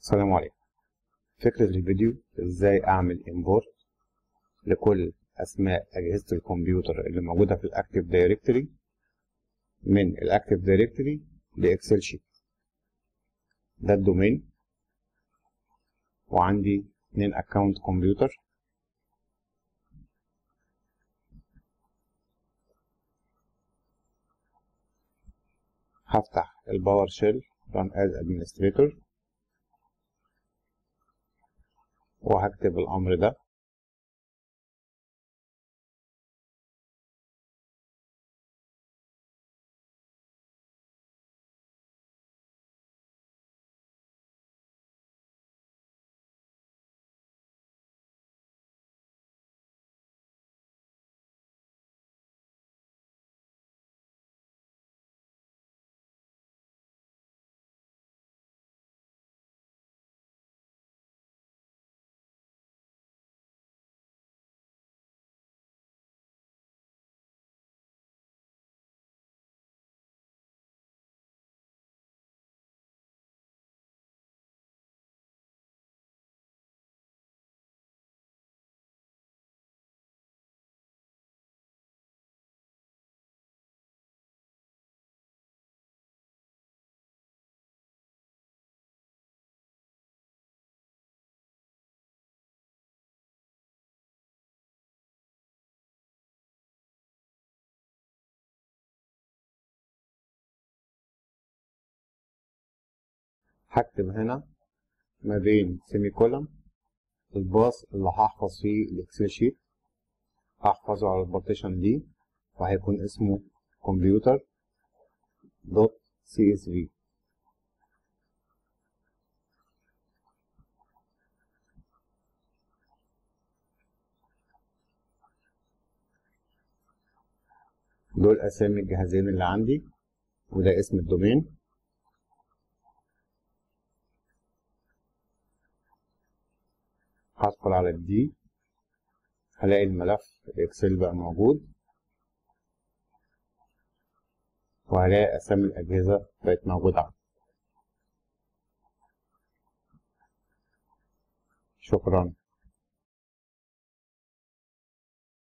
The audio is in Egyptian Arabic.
السلام عليكم فكرة الفيديو ازاي اعمل امبورت لكل اسماء اجهزة الكمبيوتر اللي موجودة في الاكتيف دايركتوري من الاكتيف دايركتوري لاكسل شيت ده الدومين وعندي اتنين اكونت كمبيوتر هفتح الباور شيل run as administrator وهكتب الأمر ده هكتب هنا ما بين سيمي كولم الباص اللي هحفظ فيه الاكسل شيت هحفظه على البارتيشن دي وهيكون اسمه كمبيوتر دوت سي اس في دول اسامي الجهازين اللي عندي وده اسم الدومين هدخل على الدي هلاقي الملف الاكسل بقى موجود وهلاقي اسامي الاجهزه بقت موجوده عندي شكرا